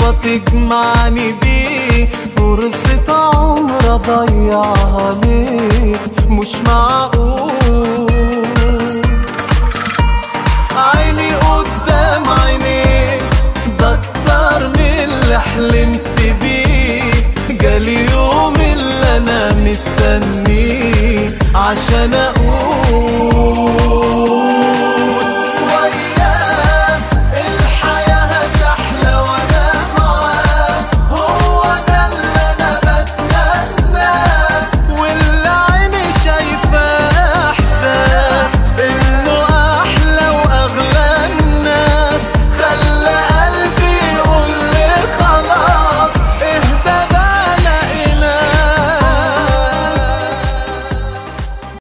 فرصة تجمعني بيك فرصة عمر اضيعها ليك مش معقول عيني قدام عينيك ده اكتر من اللي حلمت بيه جالي يوم اللي انا مستنيه عشان اقول